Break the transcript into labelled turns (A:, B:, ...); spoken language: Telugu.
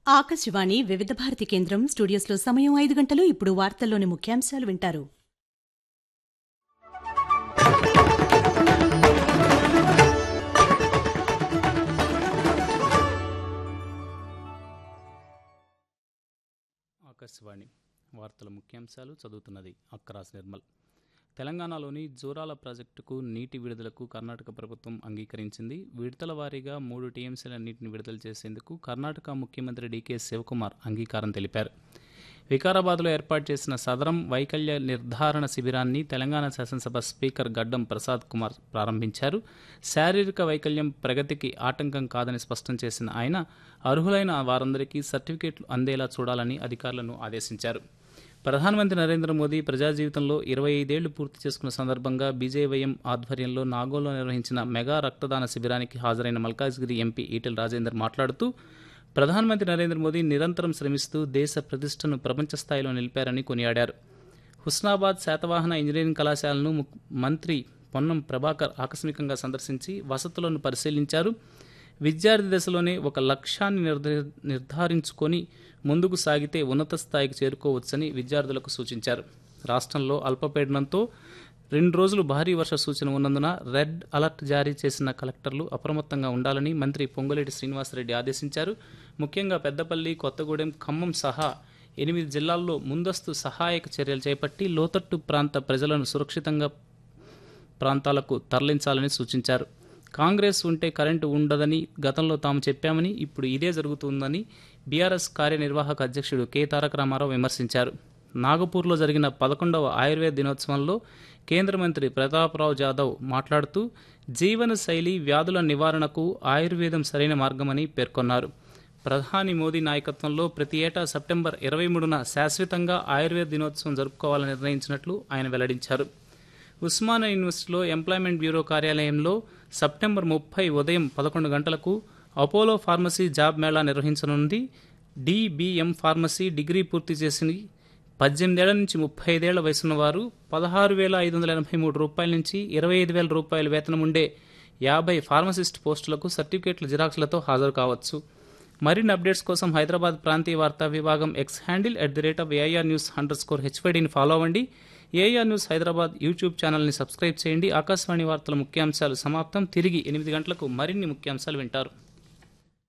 A: ఆకాశవాణి వివిధ భారతి కేంద్రం స్టూడియోస్లో సమయం ఐదు గంటలు ఇప్పుడు వార్తల్లోని ముఖ్యాంశాలు వింటారు
B: ఆకాశవాణి వార్తల ముఖ్యాంశాలు చదువుతున్నది అక్కరాస్ నిర్మల్ తెలంగాణలోని జోరాల ప్రాజెక్టుకు నీటి విడుదలకు కర్ణాటక ప్రభుత్వం అంగీకరించింది విడతల వారీగా మూడు టీఎంసీల నీటిని విడుదల చేసేందుకు కర్ణాటక ముఖ్యమంత్రి డీకే శివకుమార్ అంగీకారం తెలిపారు వికారాబాద్లో ఏర్పాటు చేసిన సదరం వైకల్య నిర్ధారణ శిబిరాన్ని తెలంగాణ శాసనసభ స్పీకర్ గడ్డం ప్రసాద్ కుమార్ ప్రారంభించారు శారీరక వైకల్యం ప్రగతికి ఆటంకం కాదని స్పష్టం చేసిన ఆయన అర్హులైన వారందరికీ సర్టిఫికేట్లు అందేలా చూడాలని అధికారులను ఆదేశించారు ప్రధానమంత్రి నరేంద్ర మోదీ ప్రజా జీవితంలో ఇరవై ఐదేళ్లు పూర్తి చేసుకున్న సందర్భంగా బీజేవైఎం ఆధ్వర్యంలో నాగోల్లో నిర్వహించిన మెగా రక్తదాన శిబిరానికి హాజరైన మల్కాజ్గిరి ఎంపీ ఈటెల రాజేందర్ మాట్లాడుతూ ప్రధానమంత్రి నరేంద్ర మోదీ నిరంతరం శ్రమిస్తూ దేశ ప్రతిష్టను ప్రపంచ స్థాయిలో నిలిపారని కొనియాడారు హుస్నాబాద్ శాతవాహన ఇంజనీరింగ్ కళాశాలను ముక్- మంత్రి పొన్నం ప్రభాకర్ ఆకస్మికంగా సందర్శించి వసతులను పరిశీలించారు విద్యార్థి దశలోనే ఒక లక్ష్యాన్ని నిర్ధ- నిర్ధారించుకొని ముందుకు సాగితే ఉన్నత స్థాయికి చేరుకోవచ్చని విద్యార్థులకు సూచించారు రాష్ట్రంలో అల్పపీడనంతో రెండు రోజులు భారీ వర్ష సూచన ఉన్నందున రెడ్ అలర్ట్ జారీ చేసిన కలెక్టర్లు అప్రమత్తంగా ఉండాలని మంత్రి పొంగులేటి శ్రీనివాసరెడ్డి ఆదేశించారు ముఖ్యంగా పెద్దపల్లి కొత్తగూడెం ఖమ్మం సహా ఎనిమిది జిల్లాల్లో ముందస్తు సహాయక చర్యలు చేపట్టి లోతట్టు ప్రాంత ప్రజలను సురక్షితంగా ప్రాంతాలకు తరలించాలని సూచించారు కాంగ్రెస్ ఉంటే కరెంటు ఉండదని గతంలో తాము చెప్పామని ఇప్పుడు ఇదే జరుగుతుందని బీఆర్ఎస్ కార్యనిర్వాహక అధ్యక్షుడు కె తారక రామారావు విమర్శించారు నాగపూర్లో జరిగిన పదకొండవ ఆయుర్వేద దినోత్సవంలో కేంద్ర మంత్రి ప్రతాప్రావు జాదవ్ మాట్లాడుతూ జీవన శైలి వ్యాధుల నివారణకు ఆయుర్వేదం సరైన మార్గమని పేర్కొన్నారు ప్రధాని మోదీ నాయకత్వంలో ప్రతి ఏటా సెప్టెంబర్ ఇరవై మూడున శాశ్వతంగా ఆయుర్వేద దినోత్సవం జరుపుకోవాలని నిర్ణయించినట్లు ఆయన వెల్లడించారు ఉస్మానియా యూనివర్సిటీలో ఎంప్లాయ్మెంట్ బ్యూరో కార్యాలయంలో సెప్టెంబర్ ముప్పై ఉదయం పదకొండు గంటలకు అపోలో ఫార్మసీ జాబ్ మేళా నిర్వహించనుంది డిబిఎం ఫార్మసీ డిగ్రీ పూర్తి చేసి పద్దెనిమిదేళ్ల నుంచి ముప్పై ఐదేళ్ల వయసున్న వారు పదహారు వేల ఐదు వందల ఎనభై మూడు రూపాయల నుంచి ఇరవై ఐదు వేల రూపాయల వేతనం ఉండే యాభై ఫార్మసిస్ట్ పోస్టులకు సర్టిఫికేట్ల జిరాక్స్లతో హాజరు కావచ్చు మరిన్ని అప్డేట్స్ కోసం హైదరాబాద్ ప్రాంతీయ వార్తా విభాగం X handle at the rate of AIR news underscore హెచ్వైడీని ఫాలో అవ్వండి ఏఐఆర్ న్యూస్ హైదరాబాద్ యూట్యూబ్ ఛానల్ని సబ్స్క్రైబ్ చేయండి ఆకాశవాణి వార్తల ముఖ్యాంశాలు సమాప్తం తిరిగి ఎనిమిది గంటలకు మరిన్ని ముఖ్యాంశాలు వింటారు